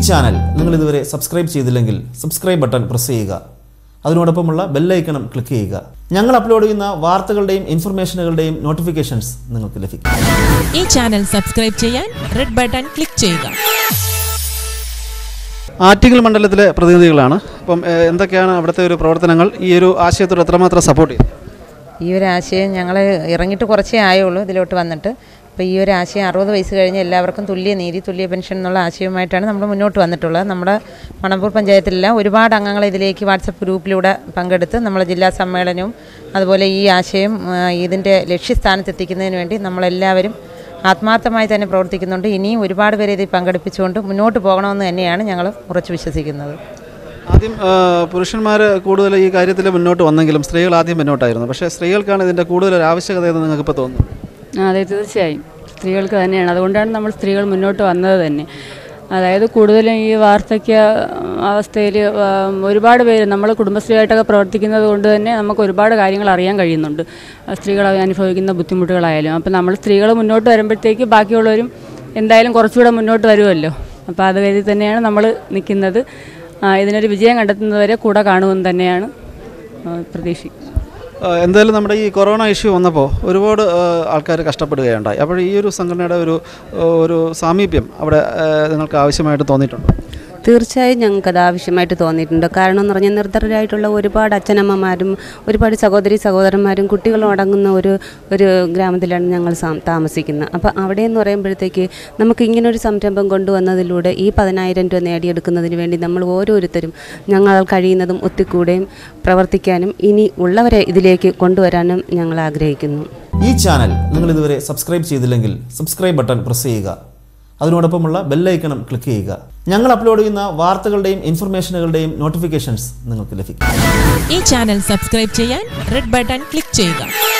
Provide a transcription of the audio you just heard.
channel നിങ്ങൾ ഇതുവരെ subscribe ചെയ്തില്ലെങ്കിൽ സബ്സ്ക്രൈബ് ബട്ടൺ പ്രസ് ചെയ്യുക അതിനോടൊപ്പമുള്ള ബെല്ലൈക്കണം ക്ലിക്ക് ചെയ്യുക ഞങ്ങൾ അപ്ലോഡ് ചെയ്യുന്ന വാർത്തകളുടെയും ഇൻഫർമേഷനുകളുടെയും നോട്ടിഫിക്കേഷൻസ് നിങ്ങൾക്ക് ലഭിക്കും ഈ ചാനൽ സബ്സ്ക്രൈബ് ചെയ്യാൻ റെഡ് ബട്ടൺ ക്ലിക്ക് ചെയ്യുക ആറ്റിങ്ങൽ മണ്ഡലത്തിലെ പ്രതിനിധികളാണ് അപ്പം ഏഹ്, എന്തൊക്കെയാണ് അവിടുത്തെ ഒരു പ്രവർത്തനങ്ങൾ ഈ ഒരു ആശയത്തോട് എത്രമാത്രം സപ്പോർട്ട് ചെയ്യും ഈ ഒരു ആശയം ഞങ്ങൾ ഇറങ്ങിയിട്ട് കുറച്ചേ ആയുള്ളൂ ഇതിലോട്ട് വന്നിട്ട് അപ്പോൾ ഈ ഒരു ആശയം അറുപത് വയസ്സ് കഴിഞ്ഞ് എല്ലാവർക്കും തുല്യ നീതി തുല്യ പെൻഷൻ എന്നുള്ള ആശയവുമായിട്ടാണ് നമ്മൾ മുന്നോട്ട് വന്നിട്ടുള്ളത് നമ്മുടെ മണപ്പൂർ പഞ്ചായത്തിലെല്ലാം ഒരുപാട് അംഗങ്ങൾ ഇതിലേക്ക് വാട്സപ്പ് ഗ്രൂപ്പിലൂടെ പങ്കെടുത്ത് നമ്മളെ ജില്ലാ സമ്മേളനവും അതുപോലെ ഈ ആശയം ആ, ഇതിൻ്റെ ലക്ഷ്യസ്ഥാനത്ത് എത്തിക്കുന്നതിന് വേണ്ടി നമ്മളെല്ലാവരും ആത്മാർത്ഥമായി തന്നെ പ്രവർത്തിക്കുന്നുണ്ട് ഇനിയും ഒരുപാട് പേരെ ഇതിൽ പങ്കെടുപ്പിച്ചുകൊണ്ട് മുന്നോട്ട് പോകണമെന്ന് തന്നെയാണ് ഞങ്ങൾ ഉറച്ചു വിശ്വസിക്കുന്നത് ആദ്യം പുരുഷന്മാർ കൂടുതൽ ഈ കാര്യത്തിൽ മുന്നോട്ട് വന്നെങ്കിലും സ്ത്രീകൾ ആദ്യം മുന്നോട്ടായിരുന്നു പക്ഷേ സ്ത്രീകൾക്കാണ് ഇതിൻ്റെ കൂടുതൽ ഒരു ആവശ്യകത എന്ന് നിങ്ങൾക്ക് ഇപ്പോൾ തോന്നുന്നു ആ, അതെ തീർച്ചയായും സ്ത്രീകൾക്ക് തന്നെയാണ് അതുകൊണ്ടാണ് നമ്മൾ സ്ത്രീകൾ മുന്നോട്ട് വന്നത് തന്നെ അതായത് കൂടുതലും ഈ വാർദ്ധക്യ അവസ്ഥയിൽ ഒരുപാട് പേര് നമ്മൾ കുടുംബശ്രീയായിട്ടൊക്കെ പ്രവർത്തിക്കുന്നത് കൊണ്ട് തന്നെ നമുക്ക് ഒരുപാട് കാര്യങ്ങൾ അറിയാൻ കഴിയുന്നുണ്ട് ആ, സ്ത്രീകൾ അനുഭവിക്കുന്ന ബുദ്ധിമുട്ടുകളായാലും അപ്പോൾ നമ്മൾ സ്ത്രീകൾ മുന്നോട്ട് വരുമ്പോഴത്തേക്ക് ബാക്കിയുള്ളവരും എന്തായാലും കുറച്ചുകൂടെ മുന്നോട്ട് വരുമല്ലോ അപ്പോൾ അത് കരുതി തന്നെയാണ് നമ്മൾ നിൽക്കുന്നത് ആ, ഇതിനൊരു വിജയം കണ്ടെത്തുന്നതുവരെ കൂടെ കാണുമെന്ന് തന്നെയാണ് ആ, പ്രതീക്ഷിക്കുന്നത് ഏഹ്, എന്തായാലും നമ്മുടെ ഈ കൊറോണ ഇഷ്യൂ വന്നപ്പോൾ ഒരുപാട് ആൾക്കാർ കഷ്ടപ്പെടുകയുണ്ടായി അപ്പോൾ ഈ ഒരു സംഘടനയുടെ ഒരു ഏഹ്, ഒരു സാമീപ്യം അവിടെ ഏഹ്, നിങ്ങൾക്ക് ആവശ്യമായിട്ട് തോന്നിയിട്ടുണ്ട് തീർച്ചയായും ഞങ്ങൾക്കത് ആവശ്യമായിട്ട് തോന്നിയിട്ടുണ്ട് കാരണം എന്ന് പറഞ്ഞാൽ നിർദ്ധരായിട്ടുള്ള ഒരുപാട് അച്ഛനമ്മമാരും ഒരുപാട് സഹോദരി സഹോദരന്മാരും കുട്ടികളും അടങ്ങുന്ന ഒരു ഒരു ഗ്രാമത്തിലാണ് ഞങ്ങൾ സാം- താമസിക്കുന്നത് അപ്പോൾ അവിടെ എന്ന് പറയുമ്പോഴത്തേക്ക് നമുക്ക് ഇങ്ങനൊരു സംരംഭം കൊണ്ടുവന്നതിലൂടെ ഈ പതിനായിരം രൂപ നേടിയെടുക്കുന്നതിന് വേണ്ടി നമ്മൾ ഓരോരുത്തരും ഞങ്ങൾ കഴിയുന്നതും ഒത്തുകൂടെയും പ്രവർത്തിക്കാനും ഇനി ഉള്ളവരെ ഇതിലേക്ക് കൊണ്ടുവരാനും ഞങ്ങൾ ആഗ്രഹിക്കുന്നു ഈ ചാനൽ നിങ്ങൾ ഇതുവരെ സബ്സ്ക്രൈബ് ചെയ്തില്ലെങ്കിൽ സബ്സ്ക്രൈബ് ബട്ടൺ പ്രസ് ചെയ്യുക അതിനോടൊപ്പമുള്ള ബെല്ലൈക്കണം ക്ലിക്ക് ചെയ്യുക ഞങ്ങൾ അപ്ലോഡ് ചെയ്യുന്ന വാർത്തകളുടെയും ഇൻഫർമേഷനുകളുടെയും നോട്ടിഫിക്കേഷൻസ് നിങ്ങൾക്ക് ലഭിക്കും ഈ ചാനൽ സബ്സ്ക്രൈബ് ചെയ്യാൻ റെഡ് ബട്ടൺ ക്ലിക്ക് ചെയ്യുക